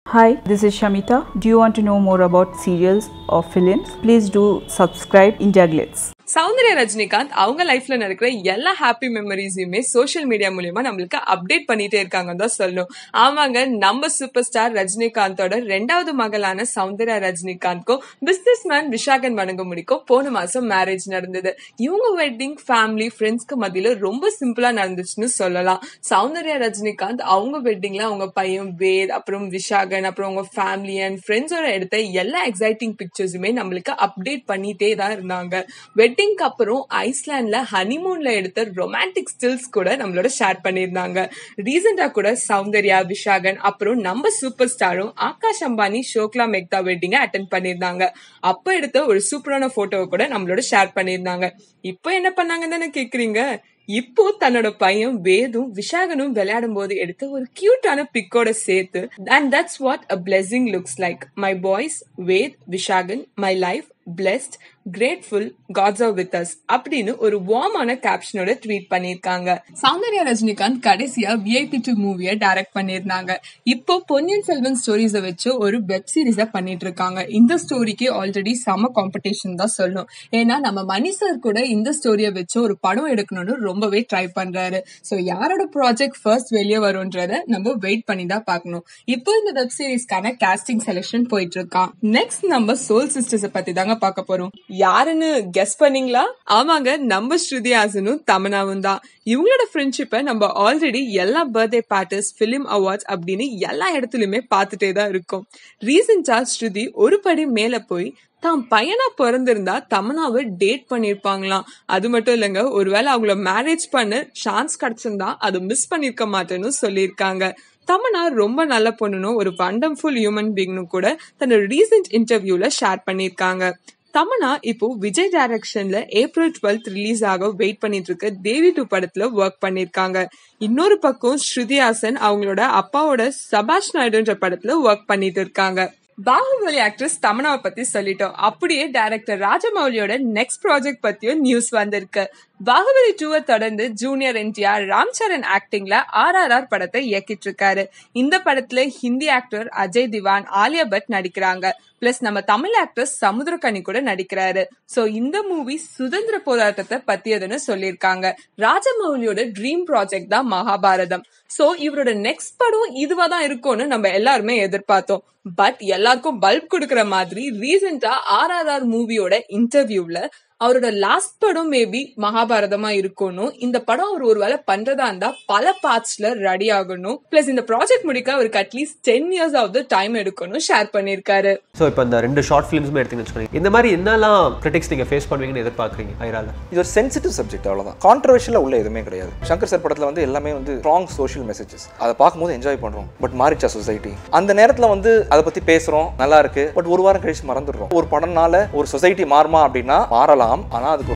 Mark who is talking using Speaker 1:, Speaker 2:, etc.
Speaker 1: Hi, this is Shamita. Do you want to know more about serials or films? Please do subscribe India Glitz.
Speaker 2: Soundarya Rajinikanth அவங்க லைஃப்ல நடக்கிற எல்லா happy மெமரிஸையுமே social media மூலியமா நம்மளுக்கு update பண்ணிட்டே இருக்காங்கன்னு தான் சொல்லணும் ஆமாங்க நம்ம சூப்பர் ஸ்டார் ரஜினிகாந்தோட ரெண்டாவது மகளான சௌந்தர்யா ரஜினிகாந்த்க்கும் பிசினஸ் மேன் விஷாகன் வணங்கமுடிக்கும் போன மாசம் மேரேஜ் நடந்தது இவங்க வெட்டிங் ஃபேமிலி ஃப்ரெண்ட்ஸ்க்கு மத்தியில ரொம்ப சிம்பிளா நடந்துச்சுன்னு சொல்லலாம் சௌந்தர்யா ரஜினிகாந்த் அவங்க வெட்டிங்ல அவங்க பையன் வேத் அப்புறம் விஷாகன் அப்புறம் அவங்க ஃபேமிலி அண்ட் ஃப்ரெண்ட்ஸோட எடுத்த எல்லா எக்ஸைட்டிங் பிக்சர்ஸுமே நம்மளுக்கு அப்டேட் பண்ணிட்டே தான் இருந்தாங்க வெட்டிங்க்கு அப்புறம் ஐஸ்லாண்ட்ல ஹனிமூன்ல எடுத்த ரொமான்டிக் ஸ்டில்ஸ் கூட நம்மளோட ஷேர் பண்ணியிருந்தாங்க ரீசெண்டா கூட சௌந்தர்யா விஷாகன் அப்புறம் நம்ம சூப்பர் ஸ்டாரும் ஆகாஷ் அம்பானி ஷோக்லா மெக்தா வெட்டிங்க அட்டன் பண்ணியிருந்தாங்க அப்ப எடுத்த ஒரு சூப்பரான போட்டோவை கூட நம்மளோட ஷேர் பண்ணியிருந்தாங்க இப்போ என்ன பண்ணாங்கன்னு தானே கேக்குறீங்க இப்போ தன்னோட பையன் வேதும் விஷாகனும் விளையாடும் போது எடுத்த ஒரு கியூட்டான பிக்கோட சேர்த்து and that's what a blessing looks like my boys Ved Vishagan my life blessed grateful God's are with us அப்படின்னு ஒரு வார்மான கேப்ஷனோட ட்வீட் பண்ணிருக்காங்க சௌந்தர்யா ரஜினிகாந்த் கடைசியா விஐபி டூ மூவியை டைரக்ட் பண்ணிருந்தாங்க இப்போ பொன்னியின் செல்வன் ஸ்டோரிஸ வச்சு ஒரு வெப் சீரிஸ பண்ணிட்டு இருக்காங்க இந்த ஸ்டோரிக்கு ஆல்ரெடி செம காம்படிஷன் தான் சொல்லணும் ஏன்னா நம்ம மணி சார் கூட இந்த ஸ்டோரியை வச்சு ஒரு படம் எடுக்கணும்னு ரொம்பவே ட்ரை பண்றாரு சோ யாரோட ப்ராஜெக்ட் ஃபர்ஸ்ட் வெளியே வரும்ன்றத நம்ம வெயிட் பண்ணி தான் பார்க்கணும் இப்போ இந்த வெப் சீரிஸ்க்கான காஸ்டிங் செலெக்ஷன் போயிட்டு இருக்கான் நெக்ஸ்ட் நம்ம சோல் சிஸ்டர்ஸ் பத்தி தாங்க பார்க்க போறோம் யாருன்னு கெஸ் பண்ணீங்களா ஆமாங்க நம்ம ஸ்ருதி ஹாசனும் தமனாவும் தான் இவங்களோட ஃப்ரெண்ட்ஷிப்பை நம்ம ஆல்ரெடி எல்லா பர்த்டே பார்ட்டிஸ் பிலிம் அவார்ட்ஸ் அப்படின்னு எல்லா இடத்துலயுமே பார்த்துட்டே தான் இருக்கோம் ரீசெண்டா ஸ்ருதி ஒரு படி மேல போய் தான் பையனா பிறந்திருந்தா தமனாவை டேட் பண்ணிருப்பாங்களாம் அது மட்டும் இல்லைங்க ஒருவேளை அவங்கள மேரேஜ் பண்ண சான்ஸ் கிடைச்சிருந்தா அது மிஸ் பண்ணிருக்க மாட்டேன்னு சொல்லியிருக்காங்க தமனா ரொம்ப நல்ல பொண்ணுனும் ஒரு வண்டர்ஃபுல் ஹியூமன் பீங்னும் கூட தன்னோட ரீசெண்ட் இன்டர்வியூல ஷேர் பண்ணியிருக்காங்க தமனா இப்போ விஜய் டைரக்ஷன்ல ஏப்ரல் டுவெல்த் ரிலீஸ் ஆக வெயிட் பண்ணிட்டு இருக்க தேவி டூ படத்துல ஒர்க் பண்ணிருக்காங்க இன்னொரு பக்கம் ஸ்ருதிஹாசன் அவங்களோட அப்பாவோட சபாஷ் நாயுடுன்ற படத்துல ஒர்க் பண்ணிட்டு இருக்காங்க பாகுபலி ஆக்ட்ரஸ் தமனாவை பத்தி சொல்லிட்டோம் அப்படியே டைரக்டர் ராஜமௌலியோட நெக்ஸ்ட் ப்ராஜெக்ட் பத்தியும் நியூஸ் வந்திருக்கு பாகுபலி டூவை தொடர்ந்து ஜூனியர் என்டிஆர் ராம் சரண் ஆக்டிங்ல ஆர் ஆர் ஆர் படத்தை இயக்கிட்டு இருக்காரு இந்த படத்துல ஹிந்தி ஆக்டர் அஜய் திவான் ஆலியா பட் நடிக்கிறாங்க பிளஸ் நம்ம தமிழ் ஆக்டர் சமுத்திரகனி கூட நடிக்கிறாரு சோ இந்த மூவி சுதந்திர போராட்டத்தை பத்தியதுன்னு சொல்லியிருக்காங்க ராஜமௌலியோட ட்ரீம் ப்ராஜெக்ட் தான் மகாபாரதம் சோ இவரோட நெக்ஸ்ட் படம் இதுவா தான் இருக்கும்னு நம்ம எல்லாருமே எதிர்பார்த்தோம் பட் எல்லாருக்கும் பல்ப் கொடுக்கற மாதிரி ரீசெண்டா ஆர் ஆர் ஆர் மூவியோட இன்டர்வியூல அவரோட லாஸ்ட் படம் மேபி மகாபாரதமா இருக்கணும் இந்த படம் அவர் ஒருவேளை பண்றதா இருந்தா பல பார்ட்ஸ்ல ரெடி ஆகணும் பிளஸ் இந்த ப்ராஜெக்ட் முடிக்க அவருக்கு at least ten years of time எடுக்கணும் ஷேர் பண்ணிருக்காரு
Speaker 3: ஸோ இப்போ இந்த ரெண்டு ஷார்ட் ஃபிலிம்ஸுமே எடுத்தீங்கன்னு வச்சுக்கோங்க இந்த மாதிரி என்னெல்லாம் கிரிட்டிக்ஸ் நீங்கள் ஃபேஸ் பண்ணுவீங்கன்னு எதிர்பார்க்குறீங்க ஐரால
Speaker 4: இது ஒரு சென்சிட்டிவ் சப்ஜெக்ட் அவ்வளோதான் கான்ட்ரவர்ஷியலாக உள்ள எதுவுமே கிடையாது சங்கர் சார் படத்தில் வந்து எல்லாமே வந்து ஸ்ட்ராங் சோஷியல் மெசேஜஸ் அதை பார்க்கும்போது என்ஜாய் பண்ணுறோம் பட் மாறிச்சா சொசைட்டி அந்த நேரத்தில் வந்து அதை பற்றி பேசுகிறோம் நல்லா இருக்கு பட் ஒரு வாரம் கழிச்சு மறந்துடுறோம் ஒரு படம்னால ஒரு சொசைட்டி மாறுமா அப்படின்னா மாறலாம் ஆனால் அதுக்கு